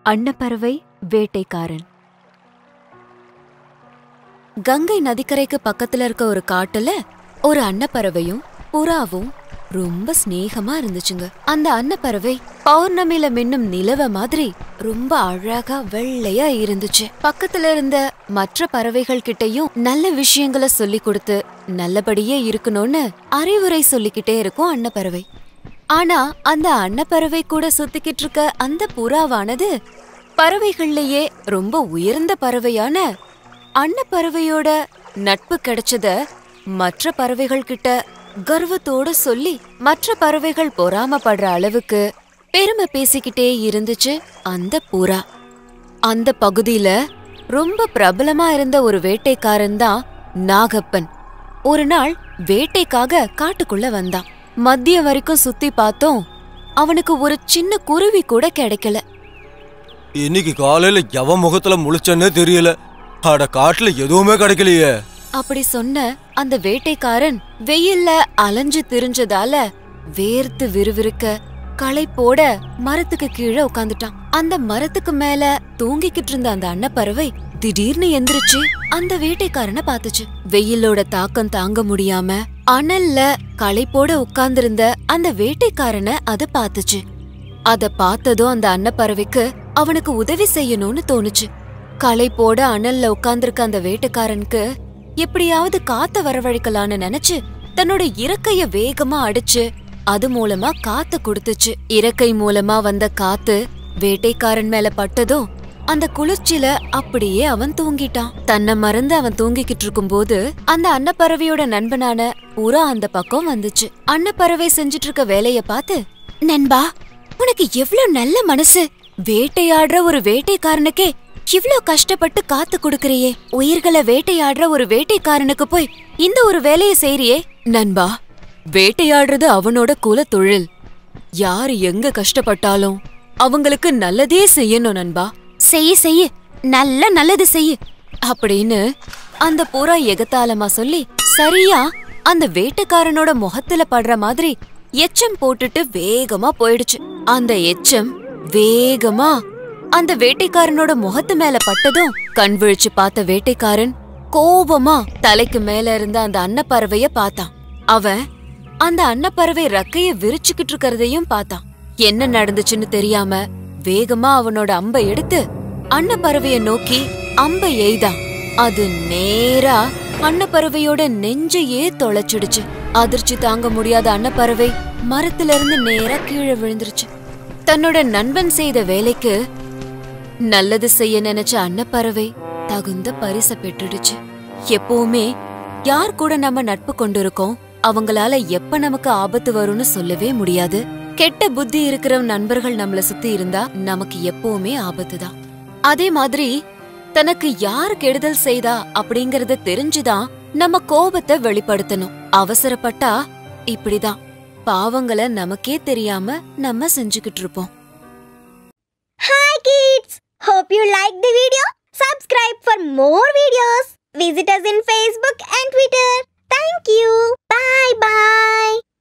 அன்னப்பறவை வேட்டைக்காரன் கங்கை நதிக்கரைக்கு பக்கத்துல இருக்க ஒரு காட்டுல ஒரு அன்னப்பறவையும் புறாவும் ரொம்ப சிநேகமா இருந்துச்சுங்க அந்த அன்னப்பறவை பௌர்ணமில மின்னும் நிலவ மாதிரி ரொம்ப அழகா வெள்ளையா இருந்துச்சு பக்கத்துல இருந்த மற்ற பறவைகள் கிட்டயும் நல்ல விஷயங்களை சொல்லி கொடுத்து நல்லபடியே இருக்கணும்னு அறிவுரை சொல்லிக்கிட்டே இருக்கும் அன்னப்பறவை ஆனா அந்த அன்னப்பறவை கூட சுத்திக்கிட்டு இருக்க அந்த புறாவானது பறவைகள்லயே ரொம்ப உயர்ந்த பறவையான அன்னப்பறவையோட நட்பு கிடைச்சத மற்ற பறவைகள் கிட்ட கர்வத்தோட சொல்லி மற்ற பறவைகள் பொறாமப்படுற அளவுக்கு பெருமை பேசிக்கிட்டே இருந்துச்சு அந்த புறா அந்த பகுதியில ரொம்ப பிரபலமா இருந்த ஒரு வேட்டைக்காரன் தான் நாகப்பன் ஒரு நாள் வேட்டைக்காக காட்டுக்குள்ள வந்தான் மதியம் வரைக்கும் சுத்தி பார்த்தோம் அவனுக்கு ஒரு சின்ன குருவி கூட கிடைக்கல இன்னைக்கு காலையில எவன் முகத்துல முழிச்சேன்னே தெரியல அட காட்டுல எதுவுமே கிடைக்கலையே அப்படி சொன்ன அந்த வேட்டைக்காரன் வெயில்ல அலைஞ்சு திரிஞ்சதால வேர்த்து விறுவிறுக்க களைப்போட மரத்துக்கு கீழே உட்காந்துட்டான் அந்த மரத்துக்கு மேல தூங்கிக்கிட்டு இருந்த அந்த அன்னப்பறவை திடீர்னு எந்திரிச்சு அந்த வேட்டைக்காரனை பார்த்துச்சு வெயிலோட தாக்கம் தாங்க முடியாம அனல்ல களைப்போட உட்கார்ந்திருந்த அந்த வேட்டைக்காரனை அது பார்த்துச்சு அத பார்த்ததும் அந்த அன்னப்பறவைக்கு அவனுக்கு உதவி செய்யணும்னு தோணுச்சு களைப்போட அனல்ல உட்கார்ந்திருக்க அந்த வேட்டைக்காரனுக்கு எப்படியாவது காத்த வரவழைக்கலான்னு நினைச்சு தன்னோட இறக்கைய வேகமா அடிச்சு அது மூலமா காத்து கொடுத்துச்சு இறக்கை மூலமா வந்த காத்து வேட்டைக்காரன் மேல பட்டதும் அந்த குளிர்ச்சியில அப்படியே அவன் தூங்கிட்டான் தன்னை மறந்து அவன் தூங்கிக்கிட்டு இருக்கும்போது அந்த அன்னப்பறவையோட நண்பனான புறா அந்த பக்கம் வந்துச்சு அன்னப்பறவை செஞ்சுட்டு இருக்க வேலைய பார்த்து நண்பா உனக்கு எவ்ளோ நல்ல மனசு வேட்டையாடுற ஒரு வேட்டைக்காரனுக்கே இவ்ளோ கஷ்டப்பட்டு காத்து கொடுக்கறியே உயிர்களை வேட்டையாடுற ஒரு வேட்டைக்காரனுக்கு போய் இந்த ஒரு வேலைய செய்றியே நண்பா வேட்டையாடுறது அவனோட குல தொழில் யார் எங்க கஷ்டப்பட்டாலும் அவங்களுக்கு நல்லதே செய்யணும் நண்பா செய்ய செய்ய நல்ல நல்லது செய்ய அப்படின்னு அந்த புறா எகத்தாளமா சொல்லி சரியா அந்த வேட்டைக்காரனோட முகத்துல படுற மாதிரி எச்சம் போட்டுட்டு வேகமா போயிடுச்சு அந்த எச்சம் வேகமா அந்த வேட்டைக்காரனோட முகத்து மேல பட்டதும் கண் விழிச்சு பார்த்த வேட்டைக்காரன் கோபமா தலைக்கு மேல இருந்த அந்த அன்னப்பறவைய பார்த்தான் அவன் அந்த அன்னப்பறவை ரெக்கைய விரிச்சுக்கிட்டு இருக்கறதையும் பார்த்தான் என்ன நடந்துச்சுன்னு தெரியாம வேகமா அவனோட அம்பை எடுத்து அன்னப்பறவைய நோக்கி அம்பை எய்தான் அது நேரா அன்னப்பறவையோட நெஞ்சையே தொலைச்சிடுச்சு அதிர்ச்சி தாங்க முடியாத அன்னப்பறவை மரத்துல இருந்து நேரா கீழே விழுந்துருச்சு தன்னோட நண்பன் செய்த வேலைக்கு நல்லது செய்ய நினைச்ச அன்னப்பறவை தகுந்த பரிச பெற்றுடுச்சு எப்பவுமே யார் கூட நம்ம நட்பு கொண்டிருக்கோம் அவங்களால எப்ப நமக்கு ஆபத்து வரும்னு சொல்லவே முடியாது கெட்ட புத்தி இருக்கிற நண்பர்கள் நம்மள சுத்தி இருந்தா நமக்கு எப்பவுமே ஆபத்து தான் அதே மாதிரி தனக்கு யார் கெடுதல் செய்தா அப்படிங்கறத தெரிஞ்சுதான் நம்ம கோபத்தை வெளிப்படுத்தணும் அவசரப்பட்டா இப்படிதான் பாவங்களை நமக்கே தெரியாம நம்ம செஞ்சுக்கிட்டு இருப்போம் Hi kids! Hope you liked the video. Subscribe for more videos. Visit us in Facebook and Twitter. Thank you. Bye bye.